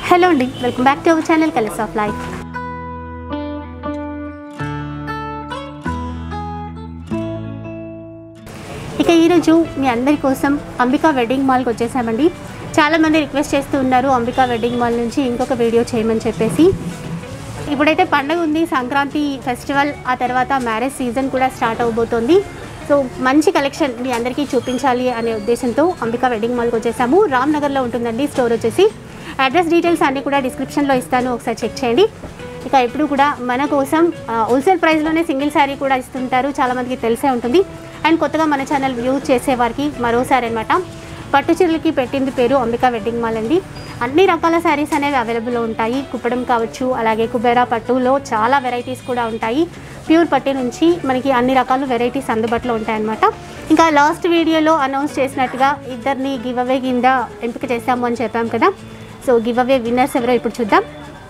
Hello అండి welcome back to our channel colours of life ఇక ఈరోజు మీ అందరి కోసం అంబికా వెడ్డింగ్ మాల్కి వచ్చేసామండి చాలామంది రిక్వెస్ట్ చేస్తూ ఉన్నారు అంబికా వెడ్డింగ్ మాల్ నుంచి ఇంకొక వీడియో చేయమని చెప్పేసి ఇప్పుడైతే పండగ ఉంది సంక్రాంతి ఫెస్టివల్ ఆ తర్వాత మ్యారేజ్ సీజన్ కూడా స్టార్ట్ అవబోతోంది సో మంచి కలెక్షన్ మీ అందరికీ చూపించాలి అనే ఉద్దేశంతో అంబికా వెడ్డింగ్ మాల్కి వచ్చేసాము రామ్ నగర్లో ఉంటుందండి స్టోర్ వచ్చేసి అడ్రస్ డీటెయిల్స్ అన్నీ కూడా డిస్క్రిప్షన్లో ఇస్తాను ఒకసారి చెక్ చేయండి ఇక ఎప్పుడు కూడా మన కోసం హోల్సేల్ ప్రైస్లోనే సింగిల్ శారీ కూడా ఇస్తుంటారు చాలామందికి తెలిసే ఉంటుంది అండ్ కొత్తగా మన ఛానల్ వ్యూ చేసే వారికి మరోసారి అనమాట పట్టు చీరలకి పెట్టింది పేరు అంబికా వెడ్డింగ్ మాల్ అండి అన్ని రకాల శారీస్ అనేవి అవైలబుల్ ఉంటాయి కుప్పడం కావచ్చు అలాగే కుబేరా పట్టులో చాలా వెరైటీస్ కూడా ఉంటాయి ప్యూర్ పట్టు నుంచి మనకి అన్ని రకాల వెరైటీస్ అందుబాటులో ఉంటాయన్నమాట ఇంకా లాస్ట్ వీడియోలో అనౌన్స్ చేసినట్టుగా ఇద్దరిని గివ్ అవే కింద ఎంపిక చేస్తాము అని చెప్పాం కదా సో గివ్ అవే విన్నర్స్ ఎవరో ఇప్పుడు చూద్దాం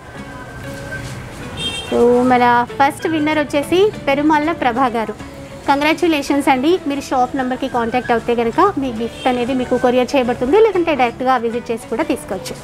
సో మన ఫస్ట్ విన్నర్ వచ్చేసి పెరుమాళ్ళ ప్రభా గారు కంగ్రాచులేషన్స్ అండి మీరు షాప్ నెంబర్కి కాంటాక్ట్ అవుతే కనుక మీ గిఫ్ట్ అనేది మీకు కొరియర్ చేయబడుతుంది లేదంటే డైరెక్ట్గా విజిట్ చేసి కూడా తీసుకోవచ్చు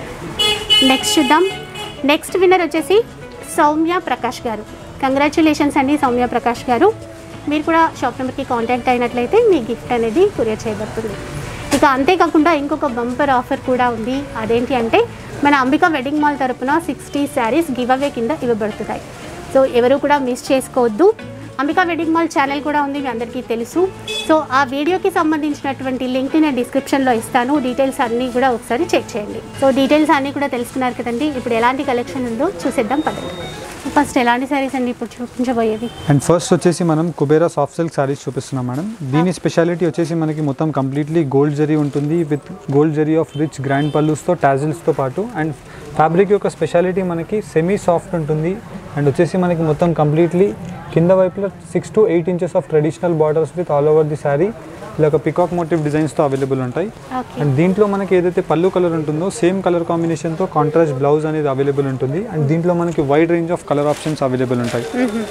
నెక్స్ట్ చూద్దాం నెక్స్ట్ విన్నర్ వచ్చేసి సౌమ్య ప్రకాష్ గారు కంగ్రాచులేషన్స్ అండి సౌమ్య ప్రకాష్ గారు మీరు కూడా షాప్ నెంబర్కి కాంటాక్ట్ అయినట్లయితే మీ గిఫ్ట్ అనేది కొరియర్ చేయబడుతుంది ఇక అంతేకాకుండా ఇంకొక బంపర్ ఆఫర్ కూడా ఉంది అదేంటి అంటే మన అంబికా వెడ్డింగ్ మాల్ తరపున సిక్స్టీ శారీస్ గివ్ అవే కింద ఇవ్వబడుతున్నాయి సో ఎవరు కూడా మిస్ చేసుకోవద్దు అంబికా వెడ్డింగ్ మాల్ ఛానల్ కూడా ఉంది మీ అందరికీ తెలుసు సో ఆ వీడియోకి సంబంధించినటువంటి లింక్ నేను డిస్క్రిప్షన్లో ఇస్తాను డీటెయిల్స్ అన్నీ కూడా ఒకసారి చెక్ చేయండి సో డీటెయిల్స్ అన్నీ కూడా తెలుసుకున్నారు కదండి ఇప్పుడు ఎలాంటి కలెక్షన్ ఉందో చూసేద్దాం పదండి ఫస్ట్ ఎలాంటి శారీస్ అండి ఇప్పుడు చూపించబోయేది అండ్ ఫస్ట్ వచ్చేసి మనం కుబేరా సాఫ్ట్ సిల్క్ శారీస్ చూపిస్తున్నాం మేడం దీని స్పెషాలిటీ వచ్చేసి మనకి మొత్తం కంప్లీట్లీ గోల్డ్ జరీ ఉంటుంది with gold zari of rich grand పల్లూస్తో టాజిల్స్తో పాటు అండ్ ఫ్యాబ్రిక్ యొక్క స్పెషాలిటీ మనకి సెమీ సాఫ్ట్ ఉంటుంది అండ్ వచ్చేసి మనకి మొత్తం కంప్లీట్లీ కింద వైపులో six to eight inches of traditional borders with all over the sari ఇలా ఒక పికాక్ మోటివ్ డిజైన్స్తో అవైలబుల్ ఉంటాయి ఓకే అండ్ దీంట్లో మనకి ఏదైతే పళ్ళు కలర్ ఉంటుందో సేమ్ కలర్ కాంబినేషన్తో కాంట్రాస్ట్ బ్లౌజ్ అనేది అవైలబుల్ ఉంటుంది అండ్ దీంట్లో మనకి wide range of colour options available ఉంటాయి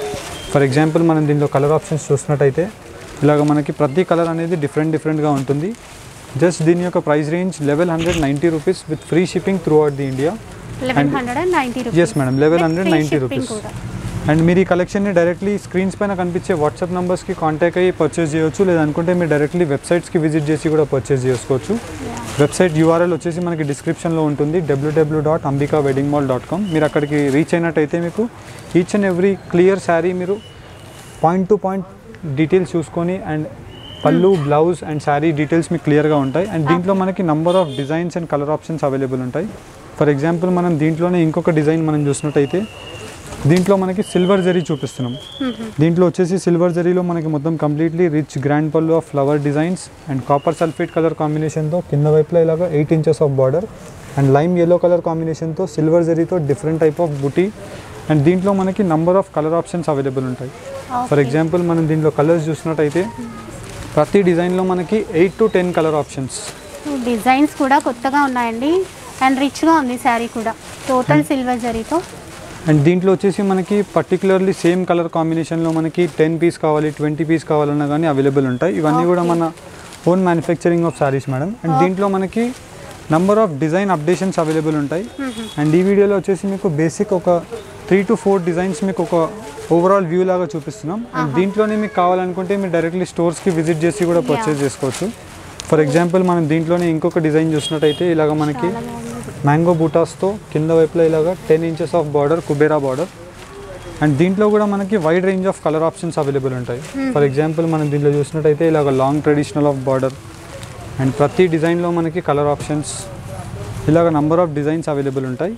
ఫర్ ఎగ్జాంపుల్ మనం దీంట్లో కలర్ ఆప్షన్స్ చూసినట్టయితే ఇలాగ మనకి ప్రతి కలర్ అనేది డిఫరెంట్ డిఫరెంట్గా ఉంటుంది జస్ట్ దీని యొక్క price range level hundred ninety rupees with free shipping throughout the India eleven hundred and ninety yes madam eleven hundred ninety rupees and మీరు ఈ కలెక్షన్ని డైరెక్ట్లీ స్క్రీన్స్ పైన కనిపించే వాట్సాప్ నెంబర్స్కి కాంటాక్ట్ అయ్యి పర్చేస్ చేయొచ్చు లేదనుకుంటే మీరు డైరెక్ట్లీ వెబ్సైట్స్కి విజిట్ చేసి కూడా పర్చేస్ చేసుకోవచ్చు వెబ్సైట్ యూఆర్ఎల్ వచ్చేసి మనకి డిస్క్రిప్షన్లో ఉంటుంది WWW dot Ambika wedding mall dot com మీరు అక్కడికి రీచ్ అయినట్టయితే మీకు each and every clear sari మీరు పాయింట్ టు పాయింట్ డీటెయిల్స్ చూసుకొని అండ్ పళ్ళు బ్లౌజ్ అండ్ శారీ డీటెయిల్స్ మీకు క్లియర్గా ఉంటాయి అండ్ దీంట్లో మనకి number of designs and colour options available ఉంటాయి ఫర్ ఎగ్జాంపుల్ మనం దీంట్లోనే ఇంకొక డిజైన్ మనం చూసినట్టయితే దీంట్లో మనకి సిల్వర్ జరీ చూపిస్తున్నాం దీంట్లో వచ్చేసి సిల్వర్ జరీలో మనకి మొత్తం కంప్లీట్లీ రిచ్ గ్రాండ్ పళ్ళు of flower designs and copper sulphate colour కాంబినేషన్తో కింద వైపులో ఇలాగ eight inches of border and lime yellow colour కాంబినేషన్తో సిల్వర్ జరీతో different type of buti and దీంట్లో మనకి number of colour options available ఉంటాయి ఫర్ ఎగ్జాంపుల్ మనం దీంట్లో కలర్స్ చూసినట్టయితే ప్రతి డిజైన్లో మనకి eight to ten colour options designs కూడా కొత్తగా ఉన్నాయండి అండ్ రిచ్గా ఉంది శారీ కూడా టోటల్ సిల్వర్ జరీతో అండ్ దీంట్లో వచ్చేసి మనకి పర్టికులర్లీ సేమ్ కలర్ కాంబినేషన్లో మనకి టెన్ పీస్ కావాలి ట్వంటీ పీస్ కావాలన్నా కానీ అవైలబుల్ ఉంటాయి ఇవన్నీ కూడా మన own manufacturing of saris madam and దీంట్లో మనకి number of design updations available ఉంటాయి అండ్ ఈ వీడియోలో వచ్చేసి మీకు బేసిక్ ఒక త్రీ టు ఫోర్ డిజైన్స్ మీకు ఒక ఓవరాల్ వ్యూ లాగా చూపిస్తున్నాం అండ్ దీంట్లోనే మీకు కావాలనుకుంటే మీరు డైరెక్ట్లీ స్టోర్స్కి విజిట్ చేసి కూడా పర్చేస్ చేసుకోవచ్చు ఫర్ ఎగ్జాంపుల్ మనం దీంట్లోనే ఇంకొక డిజైన్ చూసినట్టయితే ఇలాగ మనకి మ్యాంగో బూటాస్తో కింద వైపులో ఇలాగా ten inches of border Kubera border and దీంట్లో కూడా మనకి wide range of colour options available ఉంటాయి ఫర్ ఎగ్జాంపుల్ మనం దీంట్లో చూసినట్టయితే ఇలాగ long traditional of border and ప్రతి డిజైన్లో మనకి కలర్ ఆప్షన్స్ ఇలాగ నంబర్ ఆఫ్ డిజైన్స్ అవైలబుల్ ఉంటాయి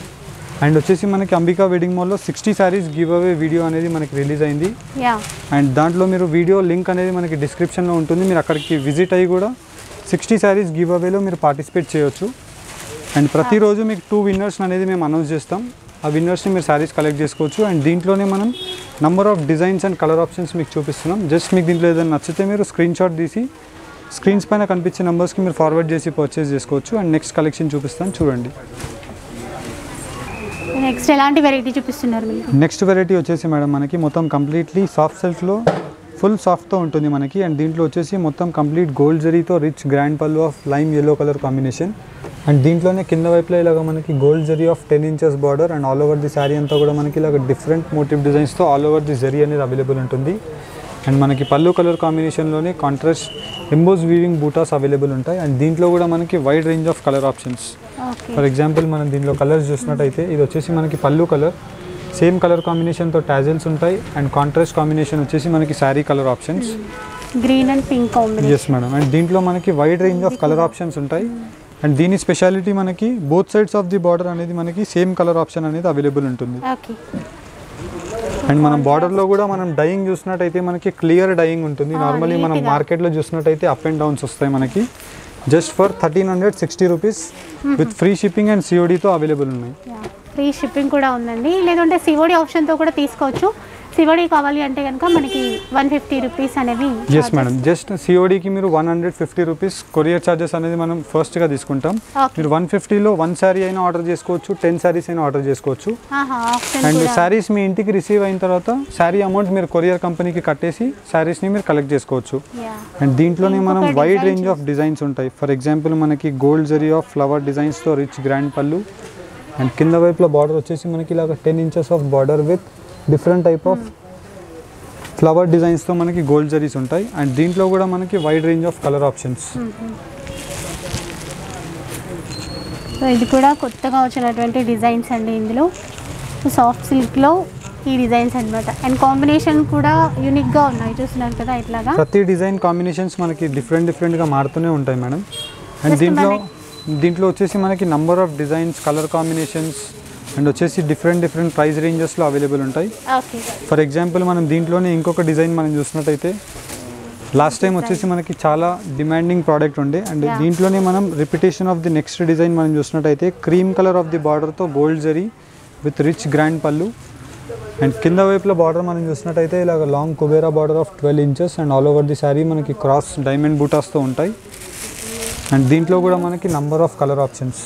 అండ్ వచ్చేసి మనకి అంబికా వెడ్డింగ్ మాల్లో sixty saris give away video అనేది మనకి రిలీజ్ అయింది యా అండ్ దాంట్లో మీరు వీడియో లింక్ అనేది మనకి డిస్క్రిప్షన్లో ఉంటుంది మీరు అక్కడికి విజిట్ అయ్యి కూడా సిక్స్టీ శారీస్ గివ్ అవేలో మీరు పార్టిసిపేట్ చేయొచ్చు అండ్ ప్రతిరోజు మీకు టూ విన్నర్స్ అనేది మేము అనౌన్స్ చేస్తాం ఆ విన్నర్స్ని మీరు శారీస్ కలెక్ట్ చేసుకోవచ్చు అండ్ దీంట్లోనే మనం number of designs and colour options మీకు చూపిస్తున్నాం జస్ట్ మీకు దీంట్లో ఏదైనా నచ్చితే మీరు స్క్రీన్ షాట్ తీసి స్క్రీన్స్ పైన కనిపించే నెంబర్స్కి మీరు ఫార్వర్డ్ చేసి పర్చేస్ చేసుకోవచ్చు అండ్ నెక్స్ట్ కలెక్షన్ చూపిస్తాను చూడండి నెక్స్ట్ ఎలాంటి వెరైటీ చూపిస్తున్నారు మీరు నెక్స్ట్ వెరైటీ వచ్చేసి మేడం మనకి మొత్తం కంప్లీట్లీ సాఫ్ట్ సిల్క్లో ఫుల్ సాఫ్ట్తో ఉంటుంది మనకి అండ్ దీంట్లో వచ్చేసి మొత్తం కంప్లీట్ గోల్డ్ జరీతో రిచ్ గ్రాండ్ పళ్ళు of lime yellow colour combination and దీంట్లోనే కింద వైపులో ఇలాగ మనకి gold zari of ten inches border and all over the sari అంతా కూడా మనకి ఇలాగ డిఫరెంట్ మోటివ్ డిజైన్స్తో ఆల్ ఓవర్ ది జరీ అనేది అవైలబుల్ ఉంటుంది అండ్ మనకి పళ్ళు కలర్ కాంబినేషన్లోనే contrast emboss weaving butas available ఉంటాయి అండ్ దీంట్లో కూడా మనకి wide range of colour options okay for example మనం దీంట్లో కలర్స్ చూసినట్టయితే ఇది వచ్చేసి మనకి పళ్ళు కలర్ సేమ్ కలర్ కాంబినేషన్తో టాజిల్స్ ఉంటాయి అండ్ కాంట్రాస్ట్ కాంబినేషన్ వచ్చేసి మనకి sari colour options green and pink combination yes madam and దీంట్లో మనకి wide range of colour options ఉంటాయి అండ్ దీని స్పెషాలిటీ మనకి both sides of the border అనేది మనకి సేమ్ కలర్ ఆప్షన్ అనేది అవైలబుల్ ఉంటుంది ఓకే అండ్ మనం బార్డర్లో కూడా మనం డైయింగ్ చూసినట్టయితే మనకి క్లియర్ డైయింగ్ ఉంటుంది Ah, నార్మల్లీ మనం neat గా. మార్కెట్లో చూసినట్టయితే అప్ అండ్ డౌన్స్ వస్తాయి మనకి just for thirteen hundred sixty rupees with free shipping and సిఓడితో అవైలబుల్ ఉన్నాయి ఫ్రీ షిప్పింగ్ కూడా ఉందండి లేదంటే సివోడి ఆప్షన్తో కూడా తీసుకోవచ్చు సివోడి కావాలి అంటే కనుక మనకి వన్ ఫిఫ్టీ రూపీస్ అనేవి ఎస్ మేడం జస్ట్ సిఓడికి మీరు one hundred fifty rupees courier charges అనేది మనం ఫస్ట్గా తీసుకుంటాం Okay. మీరు వన్ ఫిఫ్టీలో వన్ శారీ అయినా ఆర్డర్ చేసుకోవచ్చు టెన్ శారీస్ అయినా ఆర్డర్ చేసుకోవచ్చు ఆప్షన్ అండ్ కూడా శారీస్ మీ ఇంటికి రిసీవ్ అయిన తర్వాత శారీ అమౌంట్ మీరు కొరియర్ కంపెనీకి కట్టేసి శారీస్ని మీరు కలెక్ట్ చేసుకోవచ్చు Yeah. అండ్ దీంట్లోనే మనం ఇంకొక wide design range of designs ఉంటాయి ఫర్ ఎగ్జాంపుల్ మనకి గోల్డ్ జరీ ఆఫ్ ఫ్లవర్ డిజైన్స్తో రిచ్ గ్రాండ్ పళ్ళు అండ్ కింద వైపులో బార్డర్ వచ్చేసి మనకి ఇలాగ ten inches of border with different type of flower డిజైన్స్తో మనకి గోల్డ్ జరీస్ ఉంటాయి అండ్ దీంట్లో కూడా మనకి wide range of colour options so ఇది కూడా కొత్తగా వచ్చినటువంటి డిజైన్స్ అండి ఇందులో సాఫ్ట్ సిల్క్లో ఈ డిజైన్స్ అన్నమాట అండ్ కాంబినేషన్ కూడా యూనిక్గా ఉన్నాయి చూస్తున్నారు కదా ఇట్లాగా ప్రతి డిజైన్ కాంబినేషన్స్ మనకి డిఫరెంట్ డిఫరెంట్గా మారుతూనే ఉంటాయి మేడం అండ్ Just దీంట్లో మనకి- దీంట్లో వచ్చేసి మనకి number of designs colour combinations and వచ్చేసి డిఫరెంట్ డిఫరెంట్ ప్రైస్ రేంజెస్లో అవైలబుల్ ఉంటాయి ఓకే ఫర్ ఎగ్జాంపుల్ మనం దీంట్లోనే ఇంకొక డిజైన్ మనం చూసినట్టయితే లాస్ట్ టైం వచ్చేసి మనకి చాలా డిమాండింగ్ ప్రోడక్ట్ ఉండే అండ్ Yeah. దీంట్లోనే మనం repetition of the next design మనం చూసినట్టయితే క్రీమ్ కలర్ ఆఫ్ ది బార్డర్తో gold zari with rich grand పళ్ళు అండ్ కింద వైపులో బార్డర్ మనం చూసినట్టయితే ఇలాగ long Kubera border of twelve inches and all over the sari మనకి క్రాస్ డైమండ్ బూటాస్తో ఉంటాయి అండ్ దీంట్లో కూడా మనకి నంబర్ ఆఫ్ కలర్ ఆప్షన్స్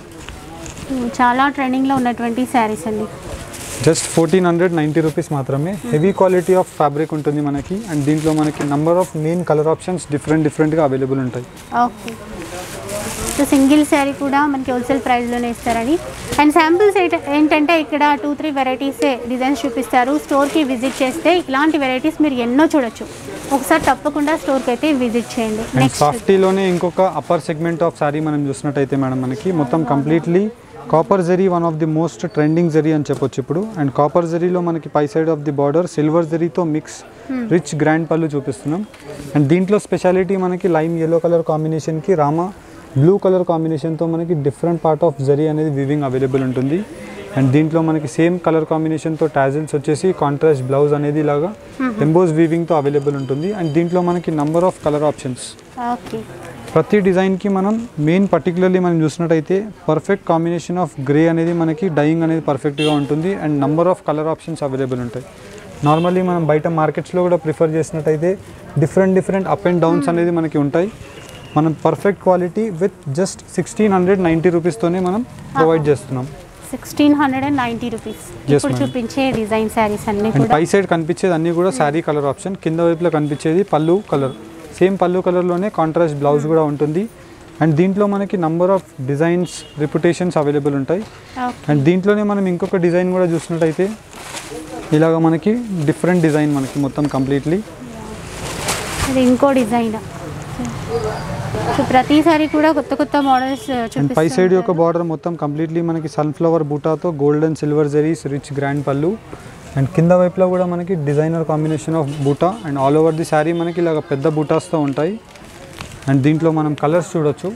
చాలా ట్రెండింగ్లో ఉన్నటువంటి శారీస్ అండి just fourteen hundred ninety rupees మాత్రమే హెవీ క్వాలిటీ ఆఫ్ ఫ్యాబ్రిక్ ఉంటుంది మనకి అండ్ దీంట్లో మనకి number of main colour options different డిఫరెంట్గా అవైలబుల్ ఉంటాయి ఓకే సో సింగిల్ శారీ కూడా మనకి హోల్సేల్ ప్రైస్లోనే ఇస్తారని అండ్ శాంపిల్స్ ఏంటంటే ఇక్కడ టూ త్రీ వెరైటీసే డిజైన్స్ చూపిస్తారు స్టోర్కి విజిట్ చేస్తే ఇలాంటి వెరైటీస్ మీరు ఎన్నో చూడొచ్చు ఒకసారి తప్పకుండా స్టోర్కి అయితే విజిట్ చేయండి అండ్ నెక్స్ట్ సాఫ్టీలోనే ఇంకొక అప్పర్ సెగ్మెంట్ ఆఫ్ సారీ మనం చూసినట్టయితే మేడం మనకి మొత్తం completely copper zari one of the most trending zari అని చెప్పొచ్చు ఇప్పుడు అండ్ కాపర్ జరీలో మనకి పై side of the border silver జరీతో మిక్స్ రిచ్ గ్రాండ్ పళ్ళు చూపిస్తున్నాం అండ్ దీంట్లో స్పెషాలిటీ మనకి లైమ్ ఎల్లో కలర్ కాంబినేషన్కి రామా బ్లూ కలర్ కాంబినేషన్తో మనకి డిఫరెంట్ పార్ట్ ఆఫ్ జరీ అనేది వివింగ్ అవైలబుల్ ఉంటుంది అండ్ దీంట్లో మనకి సేమ్ కలర్ కాంబినేషన్తో టాజిల్స్ వచ్చేసి కాంట్రాస్ట్ బ్లౌజ్ అనేది ఇలాగా ఎంబోస్ వీవింగ్తో అవైలబుల్ ఉంటుంది అండ్ దీంట్లో మనకి number of colour options okay ప్రతి డిజైన్కి మనం మెయిన్ పర్టికులర్లీ మనం చూసినట్టయితే పర్ఫెక్ట్ కాంబినేషన్ ఆఫ్ గ్రే అనేది మనకి డైయింగ్ అనేది పర్ఫెక్ట్గా ఉంటుంది and number of colour options available ఉంటాయి నార్మల్లీ మనం బయట మార్కెట్స్లో కూడా ప్రిఫర్ చేసినట్టయితే different different up and downs అనేది మనకి ఉంటాయి మనం perfect quality with just sixteen hundred ninety రూపీస్తోనే మనం ప్రొవైడ్ చేస్తున్నాం sixteen hundred and ninety rupees Yes, ఇప్పుడు ma'am. చూపించే డిజైన్ శారీస్ అన్నీ అండ్ కూడా పై సైడ్ కనిపించేది అన్నీ కూడా శారీ కలర్ ఆప్షన్ కింద వైపులో కనిపించేది పళ్ళు కలర్ సేమ్ పళ్ళు కలర్లోనే కాంట్రాస్ట్ బ్లౌజ్ కూడా ఉంటుంది అండ్ దీంట్లో మనకి number of designs repetitions available ఉంటాయి ఓకే అండ్ దీంట్లోనే మనం ఇంకొక డిజైన్ కూడా చూసినట్టయితే ఇలాగ మనకి డిఫరెంట్ డిజైన్ మనకి మొత్తం కంప్లీట్లీ ఇది ఇంకో డిజైన్ సో ప్రతిసారి కూడా కొత్త కొత్త మోడల్స్ అండ్ పై సైడ్ యొక్క బార్డర్ మొత్తం కంప్లీట్లీ మనకి సన్ఫ్లవర్ బూటాతో gold and silver zaris rich grand పళ్ళు అండ్ కింద వైపులో కూడా మనకి designer combination of buta and all over the sari మనకి ఇలాగ పెద్ద బూటాస్తో ఉంటాయి అండ్ దీంట్లో మనం కలర్స్ చూడొచ్చు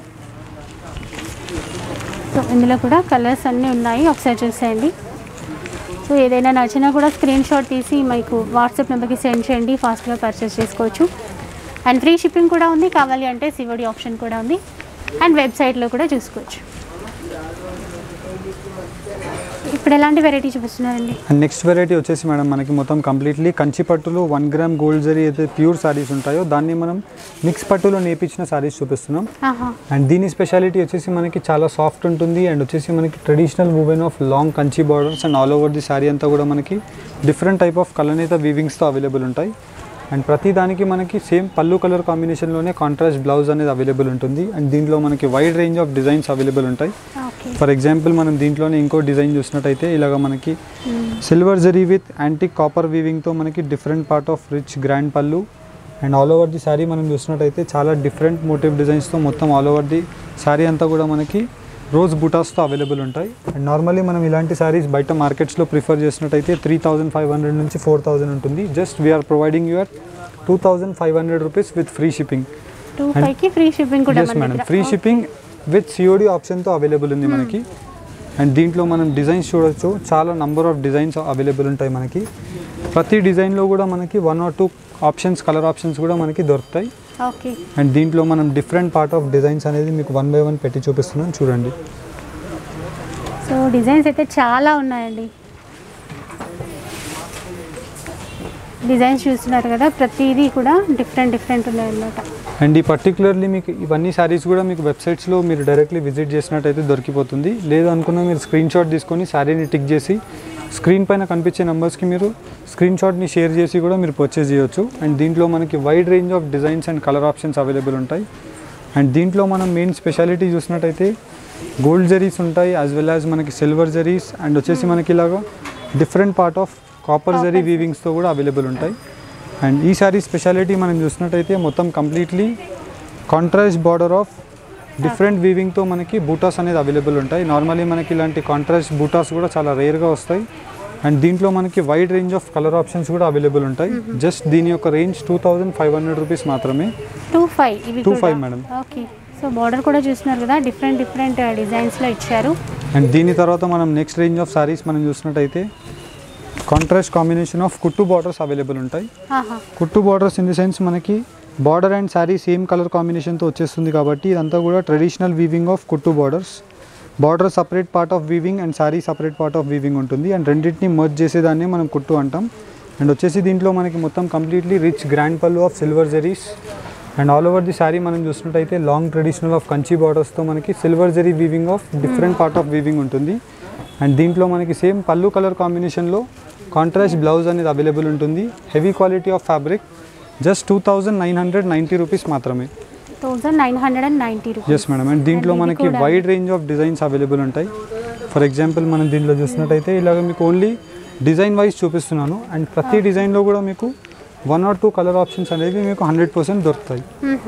సో ఇందులో కూడా కలర్స్ అన్నీ ఉన్నాయి ఒకసారి చూసేయండి సో ఏదైనా నచ్చినా కూడా స్క్రీన్ షాట్ తీసి మీకు వాట్సాప్ నెంబర్కి సెండ్ చేయండి ఫాస్ట్గా పర్చేస్ చేసుకోవచ్చు అండ్ ఫ్రీ షిప్పింగ్ కూడా ఉంది కావాలి అంటే సివడి ఆప్షన్ కూడా ఉంది అండ్ వెబ్సైట్లో కూడా చూసుకోవచ్చు ఇప్పుడు ఎలాంటి వెరైటీ చూపిస్తున్నారండి అండ్ నెక్స్ట్ వెరైటీ వచ్చేసి మేడం మనకి మొత్తం కంప్లీట్లీ కంచి పట్టులో వన్ గ్రామ్ గోల్డ్ జరీ అయితే ప్యూర్ సారీస్ ఉంటాయో దాన్ని మనం మిక్స్ పట్టులో నేపించిన సారీస్ చూపిస్తున్నాం ఆహా అండ్ దీని స్పెషాలిటీ వచ్చేసి మనకి చాలా సాఫ్ట్ ఉంటుంది అండ్ వచ్చేసి మనకి traditional woven of long Kanchi borders and all over the sari అంతా కూడా మనకి డిఫరెంట్ టైప్ ఆఫ్ కలనేత వీవింగ్స్తో అవైలబుల్ ఉంటాయి అండ్ ప్రతి దానికి మనకి సేమ్ పళ్ళు కలర్ కాంబినేషన్లోనే కాంట్రాస్ట్ బ్లౌజ్ అనేది అవైలబుల్ ఉంటుంది అండ్ దీంట్లో మనకి wide range of designs available ఉంటాయి ఓకే ఫర్ ఎగ్జాంపుల్ మనం దీంట్లోనే ఇంకో డిజైన్ చూసినట్టయితే ఇలాగ మనకి silver zari with antique copper వీవింగ్తో మనకి different part of rich grand పళ్ళు and all over the sari మనం చూసినట్టయితే చాలా డిఫరెంట్ మోటివ్ డిజైన్స్తో మొత్తం ఆల్ ఓవర్ ది శారీ అంతా కూడా మనకి రోజ్ బుటాస్తో అవైలబుల్ ఉంటాయి అండ్ నార్మల్లీ మనం ఇలాంటి శారీస్ బయట మార్కెట్స్లో ప్రిఫర్ చేసినట్టయితే త్రీ థౌజండ్ ఫైవ్ హండ్రెడ్ నుంచి ఫోర్ థౌజండ్ ఉంటుంది just we are providing you are two thousand five hundred rupees with free shipping two ఫైవ్కి ఫ్రీ షిప్పింగ్ కూడా ఎస్ మన మేడం దగ్గర. Free okay. Shipping with COD ఆప్షన్తో అవైలబుల్ ఉంది మనకి అండ్ దీంట్లో మనం డిజైన్స్ చూడొచ్చు చాలా నంబర్ ఆఫ్ డిజైన్స్ అవైలబుల్ ఉంటాయి మనకి ప్రతి డిజైన్లో కూడా మనకి one or two options colour options కూడా మనకి దొరుకుతాయి ఓకే అండ్ దీంట్లో మనం డిఫరెంట్ పార్ట్ ఆఫ్ డిజైన్స్ అనేది మీకు వన్ బై వన్ పెట్టి చూపిస్తున్నాం చూడండి సో డిజైన్స్ అయితే చాలా ఉన్నాయండి డిజైన్స్ చూస్తున్నారు కదా ప్రతిదీ కూడా డిఫరెంట్ డిఫరెంట్ ఉన్నాయన్నమాట అండ్ ఈ పర్టికులర్లీ మీకు ఇవన్నీ శారీస్ కూడా మీకు వెబ్సైట్స్లో మీరు డైరెక్ట్లీ విజిట్ చేసినట్టయితే దొరికిపోతుంది లేదు అనుకున్నా మీరు స్క్రీన్ షాట్ తీసుకొని శారీని టిక్ చేసి స్క్రీన్ పైన కనిపించే నెంబర్స్కి మీరు స్క్రీన్ షాట్ని షేర్ చేసి కూడా మీరు పర్చేస్ చేయొచ్చు అండ్ దీంట్లో మనకి wide range of designs and colour options available ఉంటాయి అండ్ దీంట్లో మనం మెయిన్ స్పెషాలిటీ చూసినట్టయితే గోల్డ్ జరీస్ ఉంటాయి యాజ్ వెల్ యాజ్ మనకి సిల్వర్ జరీస్ అండ్ వచ్చేసి మనకి ఇలాగా different part of copper zari వీవింగ్స్తో కూడా అవైలబుల్ ఉంటాయి అండ్ ఈ సారీ స్పెషాలిటీ మనం చూసినట్టయితే మొత్తం completely contrast border of different వీవింగ్తో మనకి బూటాస్ అనేది అవైలబుల్ ఉంటాయి నార్మల్లీ మనకి ఇలాంటి కాంట్రాస్ట్ బూటాస్ కూడా చాలా రేర్గా వస్తాయి అండ్ దీంట్లో మనకి wide range of colour options కూడా అవైలబుల్ ఉంటాయి జస్ట్ దీని యొక్క range two thousand five hundred rupees మాత్రమే టూ ఫైవ్ ఇవి Two కూడా. five, madam. Okay so border కూడా చూస్తున్నారు కదా డిఫరెంట్ డిఫరెంట్ డిజైన్స్లో ఇచ్చారు అండ్ దీని తర్వాత మనం నెక్స్ట్ రేంజ్ ఆఫ్ సారీస్ మనం చూసినట్టయితే కాంట్రాస్ట్ కాంబినేషన్ ఆఫ్ కుట్టు బార్డర్స్ అవైలబుల్ ఉంటాయి ఆహా కుట్టు బార్డర్స్ ఇన్ ది సెన్స్ మనకి border and sari same colour కాంబినేషన్తో వచ్చేస్తుంది కాబట్టి ఇదంతా కూడా ట్రెడిషనల్ వీవింగ్ ఆఫ్ కుట్టు borders border separate part of weaving and sari separate part of weaving ఉంటుంది అండ్ రెండింటిని మర్జ్ చేసేదాన్ని మనం కుట్టు అంటాం అండ్ వచ్చేసి దీంట్లో మనకి మొత్తం కంప్లీట్లీ రిచ్ గ్రాండ్ పళ్ళు of silver zaris and all over the sari మనం చూసినట్టయితే లాంగ్ ట్రెడిషనల్ ఆఫ్ కంచి బార్డర్స్తో మనకి silver zari weaving of different part of weaving ఉంటుంది అండ్ దీంట్లో మనకి సేమ్ పళ్ళు కలర్ కాంబినేషన్లో కాంట్రాస్ట్ బ్లౌజ్ అనేది అవైలబుల్ ఉంటుంది heavy quality of fabric just two thousand nine hundred ninety rupees మాత్రమే thousand nine hundred and ninety yes rupees madam and దీంట్లో And ఇది మనకి కూడా. Wide range of designs available ఉంటాయి ఫర్ ఎగ్జాంపుల్ మనం దీంట్లో చూసినట్టయితే ఇలాగ మీకు ఓన్లీ డిజైన్ వైజ్ చూపిస్తున్నాను అండ్ ప్రతి డిజైన్లో కూడా మీకు one or two colour options అనేవి మీకు హండ్రెడ్ పర్సెంట్ దొరుకుతాయి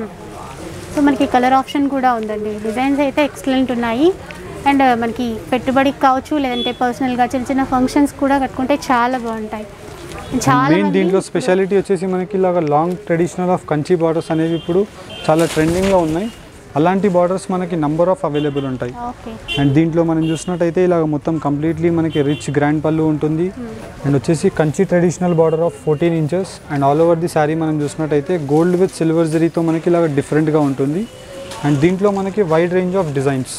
సో మనకి కలర్ ఆప్షన్ కూడా ఉందండి డిజైన్స్ అయితే ఎక్సలెంట్ ఉన్నాయి అండ్ మనకి పెట్టుబడికి కావచ్చు లేదంటే పర్సనల్గా చిన్న చిన్న ఫంక్షన్స్ కూడా కట్టుకుంటే చాలా బాగుంటాయి చాలా మెయిన్ మంది దీంట్లో స్పెషాలిటీ వచ్చేసి మనకి ఇలాగ long traditional of Kanchi borders అనేవి ఇప్పుడు చాలా ట్రెండింగ్లో ఉన్నాయి అలాంటి బార్డర్స్ మనకి నంబర్ ఆఫ్ అవైలబుల్ ఉంటాయి ఓకే అండ్ దీంట్లో మనం చూసినట్టయితే ఇలాగ మొత్తం కంప్లీట్లీ మనకి రిచ్ గ్రాండ్ పళ్ళు ఉంటుంది అండ్ వచ్చేసి Kanchi traditional border of fourteen inches and all over the sari మనం చూసినట్టయితే గోల్డ్ విత్ సిల్వర్ జరీతో మనకి ఇలాగ డిఫరెంట్గా ఉంటుంది అండ్ దీంట్లో మనకి wide range of designs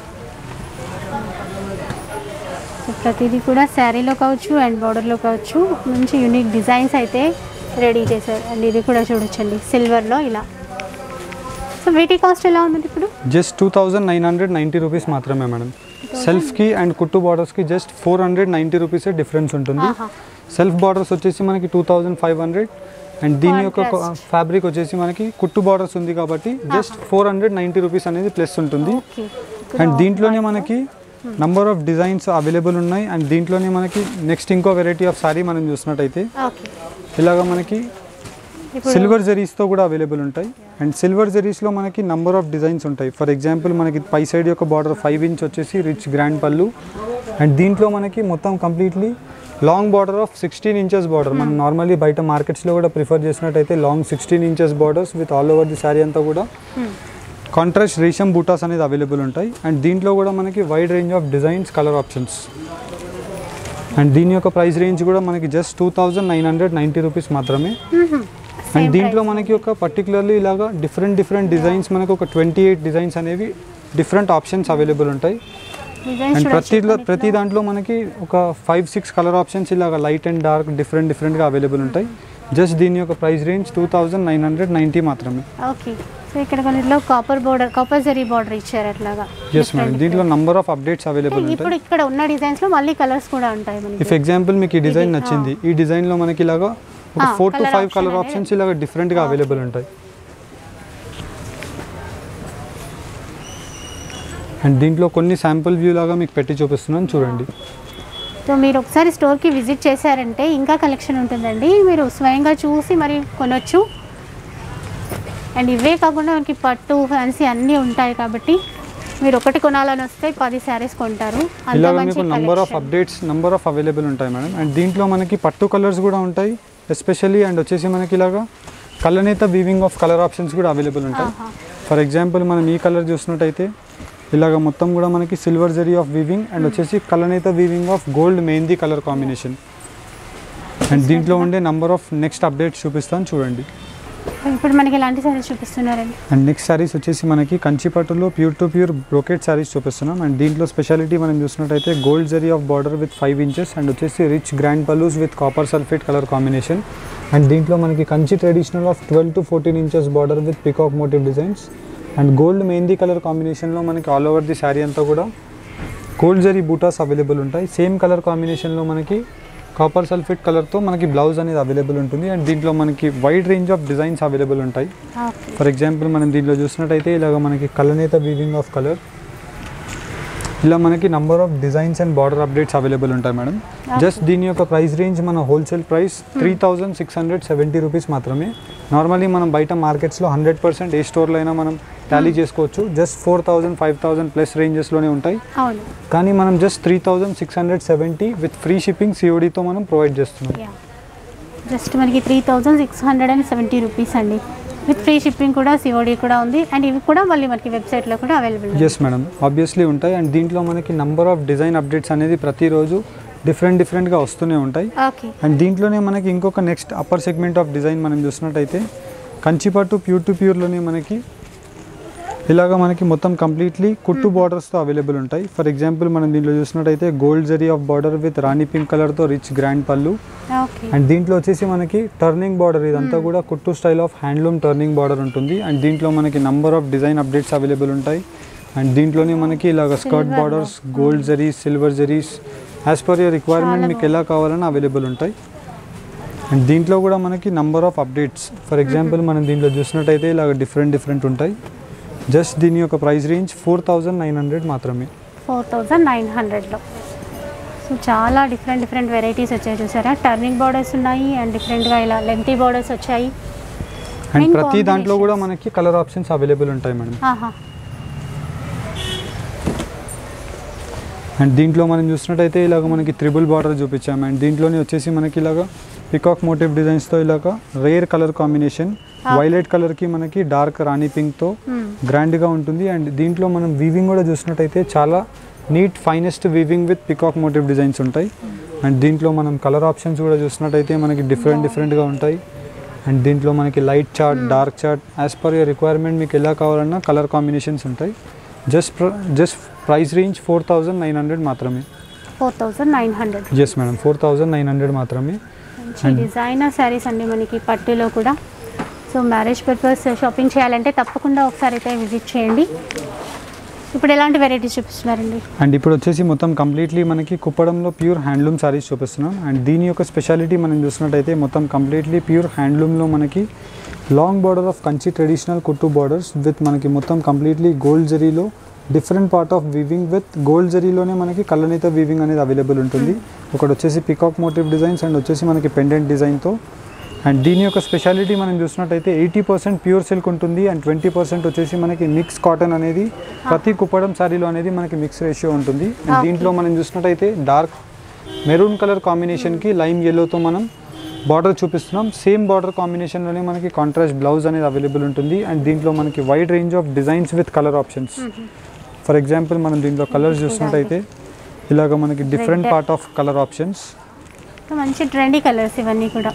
so ప్రతిదీ కూడా శారీలో కావచ్చు అండ్ బార్డర్లో కావచ్చు మంచి యూనిక్ డిజైన్స్ అయితే రెడీ చేశారు అండ్ ఇది కూడా చూడొచ్చండి సిల్వర్లో ఇలా సో వీటి కాస్ట్ ఎలా ఉందండి ఇప్పుడు just two thousand nine hundred ninety rupees మాత్రమే మేడం సెల్ఫ్కి అండ్ కుట్టు బార్డర్స్కి జస్ట్ ఫోర్ హండ్రెడ్ నైంటీ రూపీసే డిఫరెన్స్ ఉంటుంది ఆహా. సెల్ఫ్ బార్డర్స్ వచ్చేసి మనకి two thousand five hundred and దీని యొక్క Contrast. ఫ్యాబ్రిక్ వచ్చేసి మనకి కుట్టు బార్డర్స్ ఉంది కాబట్టి just four hundred ninety rupees అనేది ప్లస్ ఉంటుంది ఓకే అండ్ దీంట్లోనే మనకి నంబర్ ఆఫ్ డిజైన్స్ అవైలబుల్ ఉన్నాయి అండ్ దీంట్లోనే మనకి నెక్స్ట్ ఇంకో వెరైటీ ఆఫ్ సారీ మనం చూసినట్టయితే ఓకే ఇలాగ మనకి ఇప్పుడు సిల్వర్ జరీస్తో కూడా అవైలబుల్ ఉంటాయి అండ్ సిల్వర్ జరీస్లో మనకి నంబర్ ఆఫ్ డిజైన్స్ ఉంటాయి ఫర్ ఎగ్జాంపుల్ మనకి పై సైడ్ యొక్క బార్డర్ ఫైవ్ ఇంచ్ వచ్చేసి రిచ్ గ్రాండ్ పళ్ళు అండ్ దీంట్లో మనకి మొత్తం completely long border of sixteen inches border మనం నార్మల్లీ బయట మార్కెట్స్లో కూడా ప్రిఫర్ చేసినట్టయితే long sixteen inches borders with all over the sari అంతా కూడా కాంట్రాస్ట్ రేషం బూటాస్ అనేది అవైలబుల్ ఉంటాయి అండ్ దీంట్లో కూడా మనకి wide range of designs colour options and దీని యొక్క ప్రైస్ రేంజ్ కూడా మనకి just two thousand nine hundred ninety rupees మాత్రమే అండ్ Same దీంట్లో price. మనకి ఒక పర్టికులర్లీ ఇలాగా డిఫరెంట్ డిఫరెంట్ డిజైన్స్ మనకి ఒక ట్వంటీ ఎయిట్ డిజైన్స్ అనేవి డిఫరెంట్ ఆప్షన్స్ అవైలబుల్ ఉంటాయి డిజైన్స్ అండ్ చూడొచ్చు ప్రతి మనకి ప్రతి దాంట్లో మనకి ఒక ఫైవ్ సిక్స్ కలర్ ఆప్షన్స్ ఇలాగ లైట్ అండ్ డార్క్ డిఫరెంట్ డిఫరెంట్గా అవైలబుల్ ఉంటాయి జస్ట్ దీని యొక్క price range two thousand nine hundred ninety మాత్రమే ఓకే సో ఇక్కడ కొన్నిట్లో copper border copper zari border ఇచ్చారు అట్లాగా ఎస్ మేడం దీంట్లో నంబర్ ఆఫ్ అప్డేట్స్ అవైలబుల్ ఇప్పుడు ఉంటాయి ఇక్కడ ఉన్న డిజైన్స్ లో మళ్ళీ కలర్స్ కూడా ఉంటాయి ఇఫ్ మనకి ఎగ్జాంపుల్ మీకు ఈ డిజైన్ ఇది, నచ్చింది ఈ డిజైన్లో మనకి ఇలాగా ఒక Ah, four to colour five option colour అనేది- ఆప్షన్స్ ఇలాగ డిఫరెంట్గా అవైలబుల్ ఉంటాయి అండ్ దీంట్లో కొన్ని శాంపుల్ వ్యూ లాగా మీకు పెట్టి చూపిస్తున్నాను చూడండి సో మీరు ఒకసారి స్టోర్కి విజిట్ చేశారంటే ఇంకా కలెక్షన్ ఉంటుందండి మీరు స్వయంగా చూసి మరి కొనొచ్చు అండ్ ఇవే కాకుండా మనకి పట్టు ఫ్యాన్సీ అన్నీ ఉంటాయి కాబట్టి మీరు ఒకటి కొనాలని వస్తే పది శారీస్ కొంటారు అంత ఇలాగ మంచి మీకు number of collection. Updates number of available ఉంటాయి మేడం అండ్ దీంట్లో మనకి పట్టు కలర్స్ కూడా ఉంటాయి ఎస్పెషల్లీ అండ్ వచ్చేసి మనకి ఇలాగా కలనేత వీవింగ్ ఆఫ్ కలర్ ఆప్షన్స్ కూడా అవైలబుల్ ఉంటాయి ఆహా. ఫర్ ఎగ్జాంపుల్ మనం ఈ కలర్ చూసినట్టయితే ఇలాగ మొత్తం కూడా మనకి silver zari of weaving and వచ్చేసి కలనేత weaving of gold mehndi colour combination and దీంట్లో ఉండే నంబర్ ఆఫ్ నెక్స్ట్ అప్డేట్స్ చూపిస్తాను చూడండి ఇప్పుడు మనకి ఎలాంటి శారీస్ చూపిస్తున్నారండి అండ్ నెక్స్ట్ శారీస్ వచ్చేసి మనకి కంచిపట్టులో pure to pure brocade saris చూపిస్తున్నాం అండ్ దీంట్లో స్పెషాలిటీ మనం చూసినట్టయితే gold zari of border with five inches and వచ్చేసి rich grand pallus with copper sulphate colour combination and దీంట్లో మనకి Kanchi traditional of twelve to fourteen inches border with peacock motif designs and gold mehndi colour కాంబినేషన్లో మనకి all over the sari అంతా కూడా gold zari buttas available ఉంటాయి same colour కాంబినేషన్లో మనకి కాపర్ సల్ఫేట్ కలర్తో మనకి బ్లౌజ్ అనేది అవైలబుల్ ఉంటుంది అండ్ దీంట్లో మనకి wide range of designs available ఉంటాయి ఓకే ఫర్ ఎగ్జాంపుల్ మనం దీంట్లో చూసినట్టయితే ఇలాగ మనకి కలనేత వీవింగ్ ఆఫ్ కలర్ ఇలా మనకి number of designs and border updates available ఉంటాయి మేడం జస్ట్ దీని యొక్క ప్రైస్ రేంజ్ మన wholesale price three thousand six hundred seventy rupees మాత్రమే నార్మల్లీ మనం బయట మార్కెట్స్లో హండ్రెడ్ పర్సెంట్ ఏ స్టోర్లో అయినా మనం టాలీ చేసుకోవచ్చు just four thousand five thousand plus రేంజెస్లోనే ఉంటాయి అవును కానీ మనం just three thousand six hundred seventy with free shipping సిఓడితో మనం ప్రొవైడ్ చేస్తున్నాం యా జస్ట్ మనకి three thousand six hundred and seventy rupees అండి విత్ ఫ్రీ షిప్పింగ్ కూడా సిఓడి కూడా ఉంది అండ్ ఇవి కూడా మళ్ళీ మనకి వెబ్సైట్లో కూడా అవైలబుల్ ఎస్ మేడం ఆబ్వియస్లీ ఉంటాయి అండ్ దీంట్లో మనకి నంబర్ ఆఫ్ డిజైన్ అప్డేట్స్ అనేది ప్రతిరోజు డిఫరెంట్ డిఫరెంట్గా వస్తూనే ఉంటాయి ఓకే అండ్ దీంట్లోనే మనకి ఇంకొక next upper segment of design మనం చూసినట్టయితే కంచిపట్టు ప్యూర్ టు ప్యూర్లోనే మనకి ఇలాగ మనకి మొత్తం కంప్లీట్లీ కుట్టు బార్డర్స్తో అవైలబుల్ ఉంటాయి ఫర్ ఎగ్జాంపుల్ మనం దీంట్లో చూసినట్టయితే gold zari of border with రాణి పింక్ కలర్తో రిచ్ గ్రాండ్ పళ్ళు ఓకే అండ్ దీంట్లో వచ్చేసి మనకి టర్నింగ్ బార్డర్ ఇదంతా కూడా కుట్టు style of handloom turning border ఉంటుంది అండ్ దీంట్లో మనకి number of design updates available ఉంటాయి అండ్ దీంట్లోనే మనకి ఇలాగ skirt Silver borders gold zaris silver zaris as per your requirement చాలా మీకు ఎలా కావాలని అవైలబుల్ ఉంటాయి అండ్ దీంట్లో కూడా మనకి number of updates for example మనం దీంట్లో చూసినట్టయితే ఇలాగ డిఫరెంట్ డిఫరెంట్ ఉంటాయి జస్ట్ దీని యొక్క price range four thousand nine hundred మాత్రమే ఫోర్ థౌజండ్ నైన్ హండ్రెడ్లో సో చాలా డిఫరెంట్ డిఫరెంట్ వెరైటీస్ వచ్చాయి చూసారా టర్నింగ్ బార్డర్స్ ఉన్నాయి అండ్ డిఫరెంట్గా ఇలా లెంతీ బార్డర్స్ వచ్చాయి అండ్ Main ప్రతి దాంట్లో కూడా combinations. మనకి కలర్ ఆప్షన్స్ అవైలబుల్ ఉంటాయి మేడం ఆహా అండ్ దీంట్లో మనం చూసినట్టయితే ఇలాగ మనకి త్రిబుల్ బార్డర్ చూపించాము అండ్ దీంట్లోనే వచ్చేసి మనకి ఇలాగ పికాక్ మోటివ్ డిజైన్స్తో ఇలాగ rare colour combination Ah. Violet కలర్కి మనకి డార్క్ రాణి పింక్తో Hmm. గ్రాండ్గా ఉంటుంది అండ్ దీంట్లో మనం వీవింగ్ కూడా చూసినట్టయితే చాలా neat finest weaving with peacock motif designs ఉంటాయి అండ్ దీంట్లో మనం కలర్ ఆప్షన్స్ కూడా చూసినట్టయితే మనకి డిఫరెంట్ డిఫరెంట్గా ఉంటాయి అండ్ దీంట్లో మనకి light chart dark chart as per your requirement మీకు ఎలా కావాలన్నా కలర్ కాంబినేషన్స్ ఉంటాయి just just price range four thousand nine hundred మాత్రమే four thousand nine hundred yes madam four thousand nine hundred మాత్రమే మంచి And- డిజైనర్ శారీస్ అండి మనకి పట్టులో కూడా సో మ్యారేజ్ పర్పస్ షాపింగ్ చేయాలంటే తప్పకుండా ఒకసారి అయితే విజిట్ చేయండి ఇప్పుడు ఎలాంటి వెరైటీస్ చూపిస్తున్నారండి అండ్ ఇప్పుడు వచ్చేసి మొత్తం కంప్లీట్లీ మనకి కుప్పడంలో ప్యూర్ హ్యాండ్లూమ్ సారీస్ చూపిస్తున్నాం అండ్ దీని యొక్క స్పెషాలిటీ మనం చూసినట్టయితే మొత్తం కంప్లీట్లీ ప్యూర్ హ్యాండ్లూమ్లో మనకి long border of Kanchi traditional కుట్టు బార్డర్స్ విత్ మనకి మొత్తం కంప్లీట్లీ గోల్డ్ జరీలో different part of weaving with gold జరీలోనే మనకి కళ్ళనీత వీవింగ్ అనేది అవైలబుల్ ఉంటుంది ఒకటి వచ్చేసి పికాక్ మోటివ్ డిజైన్స్ అండ్ వచ్చేసి మనకి పెండెంట్ డిజైన్తో అండ్ దీని యొక్క స్పెషాలిటీ మనం చూసినట్టయితే ఎయిటీ పర్సెంట్ ప్యూర్ సిల్క్ ఉంటుంది అండ్ ట్వంటీ పర్సెంట్ వచ్చేసి మనకి మిక్స్ కాటన్ అనేది ప్రతి కుప్పడం శారీలో అనేది మనకి మిక్స్ రేషియో ఉంటుంది అండ్ Okay. దీంట్లో మనం చూసినట్టయితే డార్క్ మెరూన్ కలర్ కాంబినేషన్కి లైమ్ ఎల్లోతో మనం బార్డర్ చూపిస్తున్నాం సేమ్ బార్డర్ కాంబినేషన్లోనే మనకి కాంట్రాస్ట్ బ్లౌజ్ అనేది అవైలబుల్ ఉంటుంది అండ్ దీంట్లో మనకి wide range of designs with colour options for example మనం దీంట్లో కలర్స్ చూసినట్టయితే ఇలాగ మనకి different Red. Part of colour options so మంచి ట్రెండీ కలర్స్ ఇవన్నీ కూడా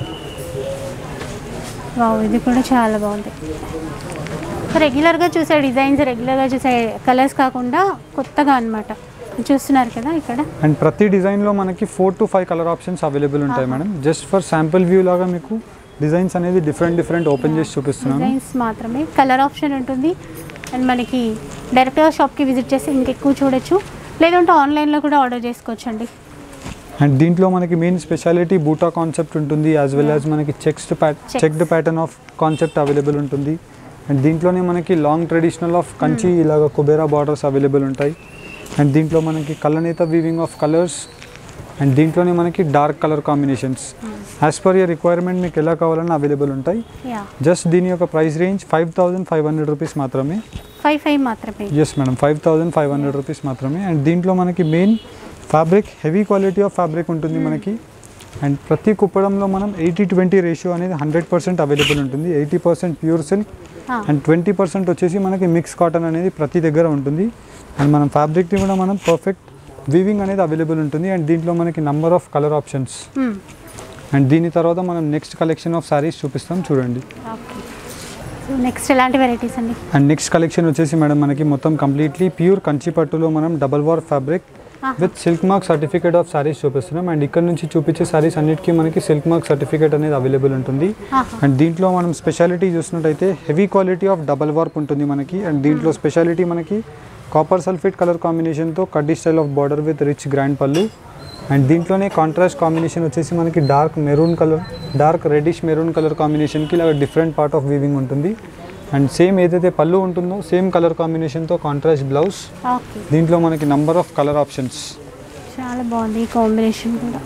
వావ్ ఇది కూడా చాలా బాగుంది సో రెగ్యులర్గా చూసే డిజైన్స్ రెగ్యులర్గా చూసే కలర్స్ కాకుండా కొత్తగా అన్నమాట చూస్తున్నారు కదా ఇక్కడ అండ్ ప్రతి డిజైన్లో మనకి four to five colour options available ఉంటాయి madam just for sample view లాగా మీకు డిజైన్స్ అనేది డిఫరెంట్ డిఫరెంట్ ఓపెన్ చేసి చూపిస్తున్నాను డిజైన్స్ మాత్రమే కలర్ ఆప్షన్ ఉంటుంది అండ్ మనకి డైరెక్ట్గా షాప్కి విజిట్ చేసి ఇంకెక్కువ చూడొచ్చు లేదంటే ఆన్లైన్లో కూడా ఆర్డర్ చేసుకోవచ్చు అండి అండ్ దీంట్లో మనకి మెయిన్ స్పెషాలిటీ బూటా కాన్సెప్ట్ ఉంటుంది యాజ్ వెల్ యాజ్ మనకి checked pat Checks. Checked pattern of concept available ఉంటుంది అండ్ దీంట్లోనే మనకి లాంగ్ ట్రెడిషనల్ ఆఫ్ కంచి ఇలాగ కుబేరా బార్డర్స్ అవైలబుల్ ఉంటాయి అండ్ దీంట్లో మనకి కళ్ళనేత వీవింగ్ ఆఫ్ కలర్స్ అండ్ దీంట్లోనే మనకి dark colour combinations as per your requirement మీకు ఎలా కావాలన్నా అవైలబుల్ ఉంటాయి యా జస్ట్ దీని యొక్క price range five thousand five hundred rupees మాత్రమే ఫైవ్ ఫైవ్ మాత్రమే yes madam five thousand five hundred rupees మాత్రమే అండ్ దీంట్లో మనకి main fabric heavy quality of fabric ఉంటుంది మనకి అండ్ ప్రతి కుప్పడంలో మనం ఎయిటీ ట్వంటీ రేషియో అనేది హండ్రెడ్ పర్సెంట్ అవైలబుల్ ఉంటుంది ఎయిటీ పర్సెంట్ ప్యూర్ సిల్క్ ఆ, అండ్ ట్వంటీ పర్సెంట్ వచ్చేసి మనకి మిక్స్ కాటన్ అనేది ప్రతి దగ్గర ఉంటుంది అండ్ మనం ఫ్యాబ్రిక్ని కూడా మనం పర్ఫెక్ట్ వీవింగ్ అనేది అవైలబుల్ ఉంటుంది అండ్ దీంట్లో మనకి number of colour options hmm. And దీని తర్వాత మనం నెక్స్ట్ కలెక్షన్ ఆఫ్ సారీస్ చూపిస్తాం చూడండి ఓకే సో నెక్స్ట్ ఎలాంటి వెరైటీస్ అండి అండ్ నెక్స్ట్ కలెక్షన్ వచ్చేసి మేడం మనకి మొత్తం కంప్లీట్లీ ప్యూర్ కంచి పట్టులో మనం డబల్ వార్ ఫ్యాబ్రిక్ ఆహా. With silk mark certificate of sarees చూపిస్తున్నాం అండ్ ఇక్కడ నుంచి చూపించే సారీస్ అన్నిటికీ మనకి సిల్క్ మార్క్ సర్టిఫికేట్ అనేది అవైలబుల్ ఉంటుంది ఆహా. అండ్ దీంట్లో మనం స్పెషాలిటీ చూసినట్టయితే heavy quality of double warp ఉంటుంది మనకి అండ్ దీంట్లో స్పెషాలిటీ మనకి కాపర్ సల్ఫేట్ కలర్ కాంబినేషన్తో కడ్డీ style of border with rich grand పళ్ళు అండ్ దీంట్లోనే కాంట్రాస్ట్ కాంబినేషన్ వచ్చేసి మనకి dark maroon colour dark reddish maroon colour కాంబినేషన్కి ఇలా డిఫరెంట్ పార్ట్ ఆఫ్ వీవింగ్ ఉంటుంది అండ్ సేమ్ ఏదైతే పళ్ళు ఉంటుందో సేమ్ కలర్ కాంబినేషన్తో కాంట్రాస్ట్ బ్లౌజ్ ఓకే దీంట్లో మనకి నంబర్ ఆఫ్ కలర్ ఆప్షన్స్ చాలా బాగుంది ఈ కాంబినేషన్ కూడా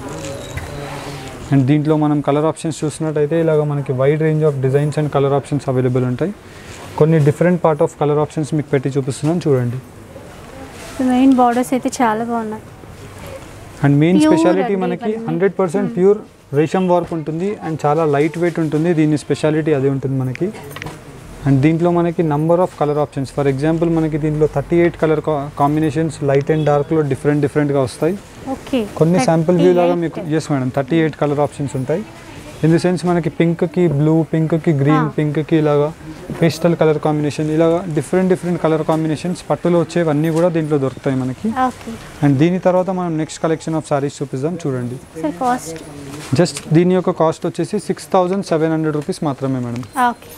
అండ్ దీంట్లో మనం కలర్ ఆప్షన్స్ చూసినట్టయితే ఇలాగ మనకి wide range of designs and colour options available ఉంటాయి కొన్ని different part of colour options మీకు పెట్టి చూపిస్తున్నాను చూడండి మెయిన్ బార్డర్స్ అయితే చాలా బాగున్నాయి అండ్ మెయిన్ Pure స్పెషాలిటీ అండి మనకి ఇవన్నీ. హండ్రెడ్ పర్సెంట్ ప్యూర్ రేషం వార్ప్ ఉంటుంది అండ్ చాలా లైట్ వెయిట్ ఉంటుంది దీని స్పెషాలిటీ అది ఉంటుంది మనకి అండ్ దీంట్లో మనకి number of colour options for example మనకి దీంట్లో thirty eight colour combinations light and డార్క్లో డిఫరెంట్ డిఫరెంట్గా వస్తాయి ఓకే కొన్ని శాంపుల్ వ్యూ లాగా 38. మీకు yes madam thirty eight colour options ఉంటాయి ఇన్ ది సెన్స్ మనకి పింక్కి బ్లూ పింక్కి గ్రీన్ Ah. పింక్కి ఇలాగా పేస్టల్ కలర్ కాంబినేషన్ ఇలాగా డిఫరెంట్ డిఫరెంట్ కలర్ కాంబినేషన్స్ పట్టులో వచ్చేవన్నీ కూడా దీంట్లో దొరుకుతాయి మనకి ఓకే అండ్ దీని తర్వాత మనం నెక్స్ట్ కలెక్షన్ ఆఫ్ సారీస్ చూపిద్దాం చూడండి సార్ కాస్ట్ జస్ట్ దీని యొక్క కాస్ట్ వచ్చేసి six thousand seven hundred rupees మాత్రమే మేడం ఓకే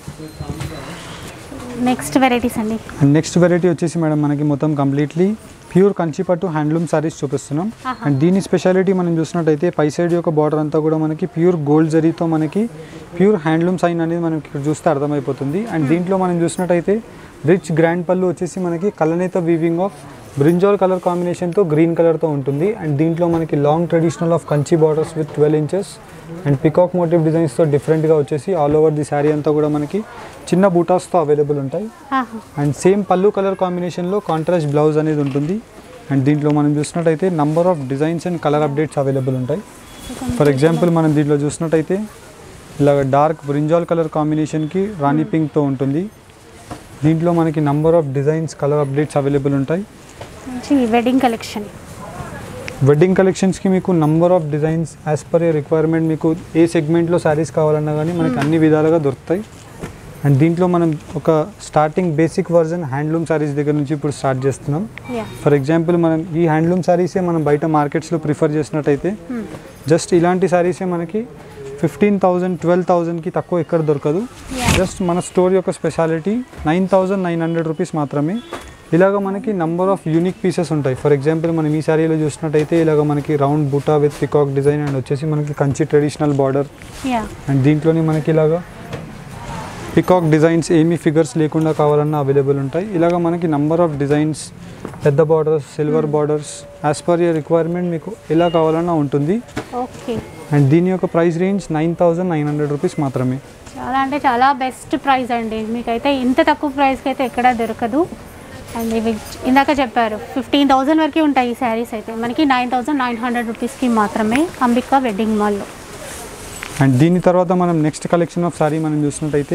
నెక్స్ట్ వెరైటీస్ అండి అండ్ నెక్స్ట్ వెరైటీ వచ్చేసి మేడం మనకి మొత్తం కంప్లీట్లీ ప్యూర్ కంచిపట్టు హ్యాండ్లూమ్ సారీస్ చూపిస్తున్నాం ఆహా. అండ్ దీని స్పెషాలిటీ మనం చూసినట్టయితే పై సైడ్ యొక్క బార్డర్ అంతా కూడా మనకి ప్యూర్ గోల్డ్ జరీతో మనకి ప్యూర్ హ్యాండ్లూమ్ సైన్ అనేది మనకి ఇక్కడ చూస్తే అర్థమైపోతుంది అండ్ దీంట్లో మనం చూసినట్టయితే రిచ్ గ్రాండ్ పళ్ళు వచ్చేసి మనకి కలనేత వీవింగ్ ఆఫ్ బ్రింజాల్ కలర్ కాంబినేషన్తో గ్రీన్ కలర్తో ఉంటుంది అండ్ దీంట్లో మనకి long traditional of Kanchi borders with twelve inches and peacock motif డిజైన్స్తో డిఫరెంట్గా వచ్చేసి ఆల్ ఓవర్ ది శారీ అంతా కూడా మనకి చిన్న బూటాస్తో అవైలబుల్ ఉంటాయి ఆహా. అండ్ సేమ్ పళ్ళు కలర్ కాంబినేషన్లో కాంట్రాస్ట్ బ్లౌజ్ అనేది ఉంటుంది అండ్ దీంట్లో మనం చూసినట్టయితే number of designs and colour updates available ఉంటాయి ఫర్ ఎగ్జాంపుల్ మనం దీంట్లో చూసినట్టయితే ఇలాగ డార్క్ బ్రింజాల్ కలర్ కాంబినేషన్కి రాణి పింక్తో ఉంటుంది దీంట్లో మనకి number of designs colour updates available ఉంటాయి మంచి వెడ్డింగ్ కలెక్షన్ వెడ్డింగ్ కలెక్షన్స్కి మీకు number of designs as per ఏ రిక్వైర్మెంట్ మీకు ఏ సెగ్మెంట్లో శారీస్ కావాలన్నా కానీ మనకి అన్ని విధాలుగా దొరుకుతాయి అండ్ దీంట్లో మనం ఒక starting basic version handloom sarees దగ్గర నుంచి ఇప్పుడు స్టార్ట్ చేస్తున్నాం యా ఫర్ ఎగ్జాంపుల్ మనం ఈ హ్యాండ్లూమ్ శారీసే మనం బయట మార్కెట్స్లో ప్రిఫర్ చేసినట్టయితే జస్ట్ ఇలాంటి శారీసే మనకి ఫిఫ్టీన్ థౌజండ్ ట్వెల్వ్ థౌజండ్కి తక్కువ ఎక్కడ దొరకదు Yeah. జస్ట్ మన స్టోర్ యొక్క speciality nine thousand nine hundred rupees మాత్రమే ఇలాగ మనకి నంబర్ ఆఫ్ యూనిక్ పీసెస్ ఉంటాయి ఫర్ ఎగ్జాంపుల్ మనం ఈ శారీలో చూసినట్టయితే ఇలాగ మనకి రౌండ్ బుటా విత్ పికాక్ డిజైన్ అండ్ వచ్చేసి మనకి Kanchi traditional border yeah and దీంట్లోనే మనకి ఇలాగా పికాక్ డిజైన్స్ ఏమీ ఫిగర్స్ లేకుండా కావాలన్నా అవైలబుల్ ఉంటాయి ఇలాగ మనకి నంబర్ ఆఫ్ డిజైన్స్ పెద్ద borders silver borders as per your requirement మీకు ఎలా కావాలన్నా ఉంటుంది ఓకే అండ్ దీని యొక్క price range nine thousand nine hundred rupees మాత్రమే చాలా అంటే చాలా బెస్ట్ ప్రైస్ అండి మీకైతే ఇంత తక్కువ ప్రైస్కి అయితే ఎక్కడా దొరకదు అండ్ ఇవి ఇందాక చెప్పారు ఫిఫ్టీన్ థౌజండ్ వరకు ఉంటాయి ఈ శారీస్ అయితే మనకి నైన్ థౌజండ్ నైన్ హండ్రెడ్ రూపీస్కి మాత్రమే అంబికా వెడ్డింగ్ మాల్లో అండ్ దీని తర్వాత మనం నెక్స్ట్ కలెక్షన్ ఆఫ్ సారీ మనం చూసినట్టయితే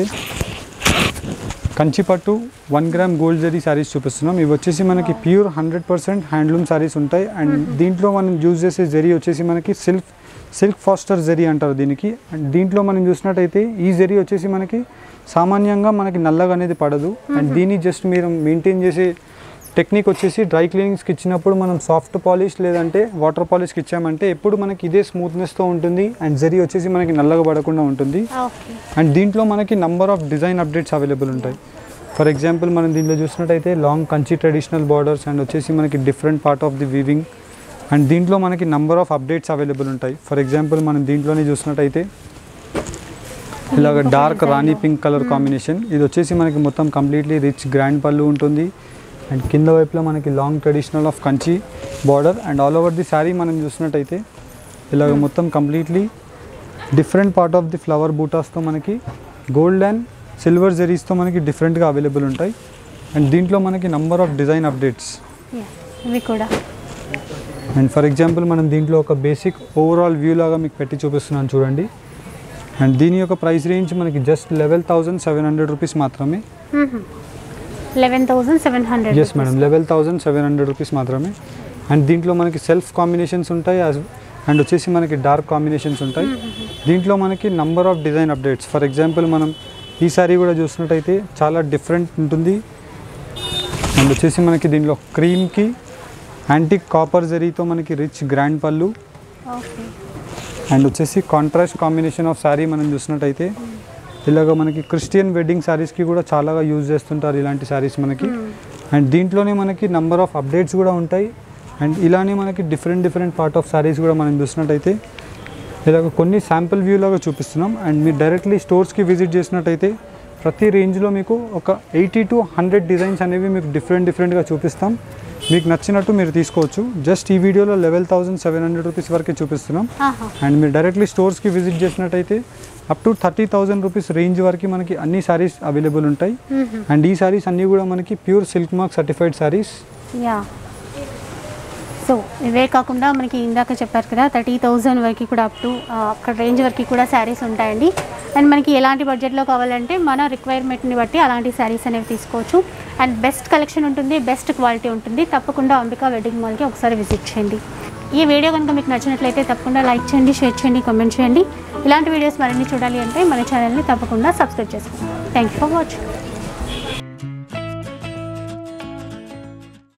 కంచిపట్టు one gram gold zari sarees చూపిస్తున్నాం ఇవి వచ్చేసి మనకి pure hundred percent handloom sarees ఉంటాయి అండ్ దీంట్లో మనం యూజ్ చేసే జరీ వచ్చేసి మనకి సిల్క్ సిల్క్ ఫాస్టర్ జరీ అంటారు దీనికి అండ్ దీంట్లో మనం చూసినట్టయితే ఈ జరీ వచ్చేసి మనకి సామాన్యంగా మనకి నల్లగా అనేది పడదు అండ్ దీన్ని జస్ట్ మీరు మెయింటైన్ చేసే టెక్నిక్ వచ్చేసి డ్రై క్లీనింగ్స్కి ఇచ్చినప్పుడు మనం సాఫ్ట్ పాలిష్ లేదంటే వాటర్ పాలిష్కి ఇచ్చామంటే ఎప్పుడు మనకి ఇదే స్మూత్నెస్తో ఉంటుంది అండ్ జరీ వచ్చేసి మనకి నల్లగా పడకుండా ఉంటుంది ఓకే అండ్ దీంట్లో మనకి number of design updates available ఉంటాయి ఫర్ ఎగ్జాంపుల్ మనం దీంట్లో చూసినట్టయితే long Kanchi traditional borders and వచ్చేసి మనకి different part of the weaving and దీంట్లో మనకి నంబర్ ఆఫ్ అప్డేట్స్ అవైలబుల్ ఉంటాయి ఫర్ ఎగ్జాంపుల్ మనం దీంట్లోనే చూసినట్టయితే ఇలాగ ఇంకొక డార్క్ design రాణి లో. పింక్ కలర్ కాంబినేషన్ ఇది వచ్చేసి మనకి మొత్తం కంప్లీట్లీ రిచ్ గ్రాండ్ పళ్ళు ఉంటుంది అండ్ కింద వైపులో మనకి long traditional of Kanchi border and all over the sari మనం చూసినట్టయితే ఇలాగ మొత్తం completely different part of the flower బూటాస్తో మనకి గోల్డ్ అండ్ సిల్వర్ జెరీస్తో మనకి డిఫరెంట్గా అవైలబుల్ ఉంటాయి అండ్ దీంట్లో మనకి number of design updates Yeah, ఇవి కూడా అండ్ ఫర్ ఎగ్జాంపుల్ మనం దీంట్లో ఒక బేసిక్ ఓవరాల్ వ్యూ లాగా మీకు పెట్టి చూపిస్తున్నాను చూడండి అండ్ దీని యొక్క ప్రైస్ రేంజ్ మనకి just eleven thousand seven hundred rupees మాత్రమే eleven thousand seven hundred yes madam eleven thousand seven hundred rupees మాత్రమే అండ్ దీంట్లో మనకి సెల్ఫ్ కాంబినేషన్స్ ఉంటాయి యాజ్ అండ్ వచ్చేసి మనకి డార్క్ కాంబినేషన్స్ ఉంటాయి దీంట్లో మనకి number of design updates for example మనం ఈ సారీ కూడా చూసినట్టయితే చాలా డిఫరెంట్ ఉంటుంది అండ్ వచ్చేసి మనకి దీంట్లో క్రీమ్కి యాంటిక్ కాపర్ జరీతో మనకి రిచ్ గ్రాండ్ పళ్ళు ఓకే అండ్ వచ్చేసి కాంట్రాస్ట్ కాంబినేషన్ ఆఫ్ శారీ మనం చూసినట్టయితే ఇలాగ మనకి క్రిస్టియన్ వెడ్డింగ్ శారీస్కి కూడా చాలాగా యూజ్ చేస్తుంటారు ఇలాంటి శారీస్ మనకి అండ్ దీంట్లోనే మనకి నంబర్ ఆఫ్ అప్డేట్స్ కూడా ఉంటాయి అండ్ ఇలానే మనకి different different part of sarees కూడా మనం చూసినట్టయితే ఇలాగ కొన్ని శాంపుల్ వ్యూ లాగా చూపిస్తున్నాం అండ్ మీరు డైరెక్ట్లీ స్టోర్స్కి విజిట్ చేసినట్టయితే ప్రతి రేంజ్లో మీకు ఒక ఎయిటీ టు హండ్రెడ్ డిజైన్స్ అనేవి మీకు డిఫరెంట్ డిఫరెంట్గా చూపిస్తాం మీకు నచ్చినట్టు మీరు తీసుకోవచ్చు జస్ట్ ఈ వీడియోలో eleven thousand seven hundred rupees వరకే చూపిస్తున్నాం ఆహా అండ్ మీరు డైరెక్ట్లీ స్టోర్స్కి విజిట్ చేసినట్టయితే up to thirty thousand rupees range వరకు మనకి అన్ని సారీస్ అవైలబుల్ ఉంటాయి అండ్ ఈ సారీస్ అన్నీ కూడా మనకి pure silk mark certified sarees yeah so ఇవే కాకుండా మనకి ఇందాక చెప్పారు కదా థర్టీ థౌజండ్ వరకు కూడా అప్ టు అక్కడ రేంజ్ వరకు కూడా శారీస్ ఉంటాయండి అండ్ మనకి ఎలాంటి బడ్జెట్లో కావాలంటే మన రిక్వైర్మెంట్ని బట్టి అలాంటి శారీస్ అనేవి తీసుకోవచ్చు అండ్ బెస్ట్ కలెక్షన్ ఉంటుంది బెస్ట్ క్వాలిటీ ఉంటుంది తప్పకుండా అంబికా వెడ్డింగ్ మాల్కి ఒకసారి విజిట్ చేయండి ఈ వీడియో కనుక మీకు నచ్చినట్లయితే తప్పకుండా లైక్ చేయండి షేర్ చేయండి కామెంట్ చేయండి ఇలాంటి వీడియోస్ మరిన్ని చూడాలి అంటే మన ఛానల్ని తప్పకుండా సబ్స్క్రైబ్ చేసుకోండి థ్యాంక్ యూ ఫర్ వాచింగ్